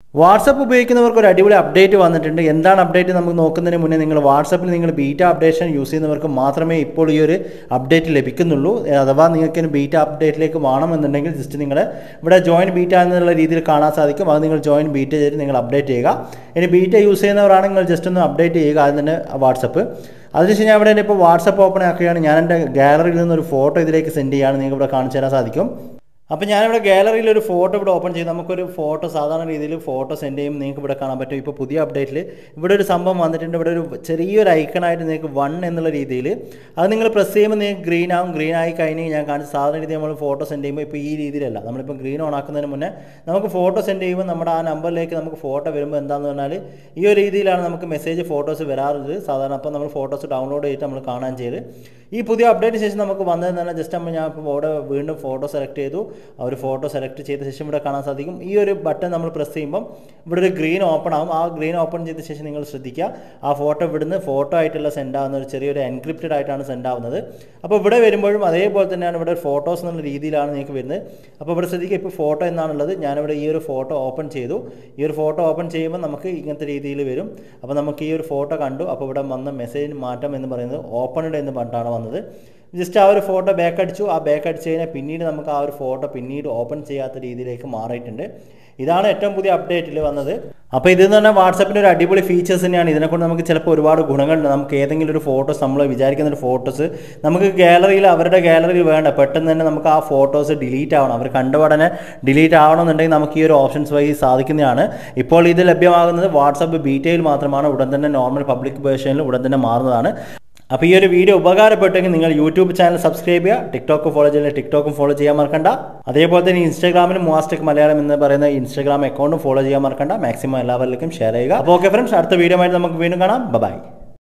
WhatsApp ഉപയോഗിക്കുന്നവർക്ക് ഒരു അടിപൊളി അപ്ഡേറ്റ് വന്നിട്ടുണ്ട് എന്താണ് അപ്ഡേറ്റ് നമുക്ക് നോക്കുന്നതിന് മുന്നേ നിങ്ങൾ വാട്സപ്പിൽ നിങ്ങൾ ബീറ്റ അപ്ഡേഷൻ യൂസ് ചെയ്യുന്നവർക്ക് മാത്രമേ ഇപ്പോൾ ഈ ഒരു അപ്ഡേറ്റ് ലഭിക്കുന്നുള്ളൂ അഥവാ നിങ്ങൾക്ക് ഇനി ബീറ്റ അപ്ഡേറ്റിലേക്ക് വേണമെന്നുണ്ടെങ്കിൽ ജസ്റ്റ് നിങ്ങൾ ഇവിടെ ജോയിൻ ബീറ്റ എന്നുള്ള രീതിയിൽ കാണാൻ സാധിക്കും അത് നിങ്ങൾ ജോയിൻ ബീറ്റ ചെയ്ത് നിങ്ങൾ അപ്ഡേറ്റ് ചെയ്യുക ഇനി ബീറ്റ യൂസ് ചെയ്യുന്നവരാണെങ്കിൽ നിങ്ങൾ ജസ്റ്റ് ഒന്ന് അപ്ഡേറ്റ് ചെയ്യുക അതിന് തന്നെ വാട്സപ്പ് അതിനുശേഷം ഞാൻ ഇവിടെ ഇപ്പോൾ വാട്സപ്പ് ഓപ്പൺ ആക്കുകയാണ് ഞാൻ എൻ്റെ ഗാലറിയിൽ നിന്ന് ഒരു ഫോട്ടോ ഇതിലേക്ക് സെൻഡ് ചെയ്യുകയാണ് നിങ്ങൾക്ക് ഇവിടെ കാണിച്ചു തരാൻ സാധിക്കും അപ്പോൾ ഞാനിവിടെ ഗാലറിയിൽ ഒരു ഫോട്ടോ ഇവിടെ ഓപ്പൺ ചെയ്ത് നമുക്കൊരു ഫോട്ടോ സാധാരണ രീതിയിൽ ഫോട്ടോ സെൻഡ് ചെയ്യുമ്പോൾ നിങ്ങൾക്ക് ഇവിടെ കാണാൻ പറ്റും ഇപ്പോൾ പുതിയ അപ്ഡേറ്റിൽ ഇവിടെ ഒരു സംഭവം വന്നിട്ടുണ്ട് ഇവിടെ ഒരു ചെറിയൊരു ഐക്കണായിട്ട് നിങ്ങൾക്ക് വൺ എന്നുള്ള രീതിയിൽ അത് നിങ്ങൾ പ്രസ് ചെയ്യുമ്പോൾ നിങ്ങൾക്ക് ഗ്രീൻ ആവും ഗ്രീൻ ആയി കഴിഞ്ഞ് ഞാൻ കാണിച്ച സാധാരണ രീതിയിൽ നമ്മൾ ഫോട്ടോ സെൻഡ് ചെയ്യുമ്പോൾ ഇപ്പോൾ ഈ രീതിയിലല്ല നമ്മളിപ്പോൾ ഗ്രീൻ ഓൺ ആക്കുന്നതിന് മുന്നേ നമുക്ക് ഫോട്ടോ സെൻഡ് ചെയ്യുമ്പോൾ നമ്മുടെ ആ നമ്പറിലേക്ക് നമുക്ക് ഫോട്ടോ വരുമ്പോൾ എന്താണെന്ന് പറഞ്ഞാൽ ഈ ഒരു രീതിയിലാണ് നമുക്ക് മെസ്സേജ് ഫോട്ടോസ് വരാറുള്ളത് സാധാരണ അപ്പോൾ നമ്മൾ ഫോട്ടോസ് ഡൗൺലോഡ് ചെയ്തിട്ട് നമ്മൾ കാണാൻ ചെയ്ത് ഈ പുതിയ അപ്ഡേറ്റിന് ശേഷം നമുക്ക് വന്നതെന്ന് പറഞ്ഞാൽ ജസ്റ്റ് നമ്മൾ ഞാൻ ഇപ്പോൾ ഇവിടെ വീണ്ടും ഫോട്ടോ സെലക്ട് ചെയ്തു ആ ഒരു ഫോട്ടോ സെലക്ട് ചെയ്ത ശേഷം ഇവിടെ കാണാൻ സാധിക്കും ഈ ഒരു ബട്ടൺ നമ്മൾ പ്രസ് ചെയ്യുമ്പം ഇവിടെ ഒരു ഗ്രീൻ ഓപ്പൺ ആവും ആ ഗ്രീൻ ഓപ്പൺ ചെയ്ത ശേഷം നിങ്ങൾ ശ്രദ്ധിക്കുക ആ ഫോട്ടോ ഇവിടുന്ന് ഫോട്ടോ ആയിട്ടുള്ള സെൻഡ് ആവുന്ന ഒരു ചെറിയൊരു എൻക്രിപ്റ്റഡ് ആയിട്ടാണ് സെൻഡ് ആവുന്നത് അപ്പോൾ ഇവിടെ വരുമ്പോഴും അതേപോലെ തന്നെയാണ് ഇവിടെ ഫോട്ടോസ് എന്നുള്ള രീതിയിലാണ് നിങ്ങൾക്ക് വരുന്നത് അപ്പോൾ ഇവിടെ ശ്രദ്ധിക്കുക ഇപ്പോൾ ഫോട്ടോ എന്നാണുള്ളത് ഞാനിവിടെ ഈ ഒരു ഫോട്ടോ ഓപ്പൺ ചെയ്തു ഈ ഒരു ഫോട്ടോ ഓപ്പൺ ചെയ്യുമ്പോൾ നമുക്ക് ഇങ്ങനത്തെ രീതിയിൽ വരും അപ്പോൾ നമുക്ക് ഈ ഒരു ഫോട്ടോ കണ്ടു അപ്പോൾ ഇവിടെ വന്ന മെസ്സേജ് മാറ്റം എന്ന് പറയുന്നത് ഓപ്പൺഡ് എന്ന് പറഞ്ഞിട്ടാണ് വന്നത് ജസ്റ്റ് ആ ഒരു ഫോട്ടോ ബാക്ക് അടിച്ചു ആ ബാക്ക് അടിച്ച് കഴിഞ്ഞാൽ പിന്നീട് നമുക്ക് ആ ഒരു ഫോട്ടോ പിന്നീട് ഓപ്പൺ ചെയ്യാത്ത രീതിയിലേക്ക് മാറിയിട്ടുണ്ട് ഇതാണ് ഏറ്റവും പുതിയ അപ്ഡേറ്റിൽ വന്നത് അപ്പോൾ ഇതെന്ന് പറഞ്ഞാൽ വാട്സപ്പിൻ്റെ ഒരു അടിപൊളി ഫീച്ചേഴ്സ് തന്നെയാണ് ഇതിനെക്കൊണ്ട് നമുക്ക് ചിലപ്പോൾ ഒരുപാട് ഗുണങ്ങളുണ്ട് നമുക്ക് ഏതെങ്കിലും ഒരു ഫോട്ടോസ് നമ്മൾ വിചാരിക്കുന്ന ഒരു ഫോട്ടോസ് നമുക്ക് ഗാലറിയിൽ അവരുടെ ഗാലറിയിൽ വേണ്ട പെട്ടെന്ന് തന്നെ നമുക്ക് ആ ഫോട്ടോസ് ഡിലീറ്റ് ആവണം അവർ കണ്ടുപാടനെ ഡിലീറ്റ് ആവണമെന്നുണ്ടെങ്കിൽ നമുക്ക് ഈ ഒരു ഓപ്ഷൻസ് വഴി സാധിക്കുന്നതാണ് ഇപ്പോൾ ഇത് ലഭ്യമാകുന്നത് വാട്സപ്പ് ബീറ്റയിൽ മാത്രമാണ് ഉടൻ തന്നെ നോർമൽ പബ്ലിക് വേർഷനിൽ ഉടൻ തന്നെ മാറുന്നതാണ് അപ്പോൾ ഈ ഒരു വീഡിയോ ഉപകാരപ്പെട്ടെങ്കിൽ നിങ്ങൾ യൂട്യൂബ് ചാനൽ സബ്സ്ക്രൈബ് ചെയ്യുക ടിക്ടോക്ക് ഫോളോ ചെയ്യുക ടിക്ടോക്കും ഫോളോ ചെയ്യാൻ മറക്കണ്ട അതേപോലെ തന്നെ ഇൻസ്റ്റാഗ്രാമിലും മുവാസ്റ്റെക് മലയാളം എന്ന് പറയുന്ന ഇൻസ്റ്റാഗ്രാം അക്കൗണ്ടും ഫോളോ ചെയ്യാൻ മറക്കണ്ട മാക്സിമം എല്ലാവരിലേക്കും ഷെയർ ചെയ്യുക അപ്പോൾ ഓക്കെ ഫ്രണ്ട്സ് അടുത്ത വീഡിയോ ആയിട്ട് നമുക്ക് വീണ്ടും കാണാം ബൈ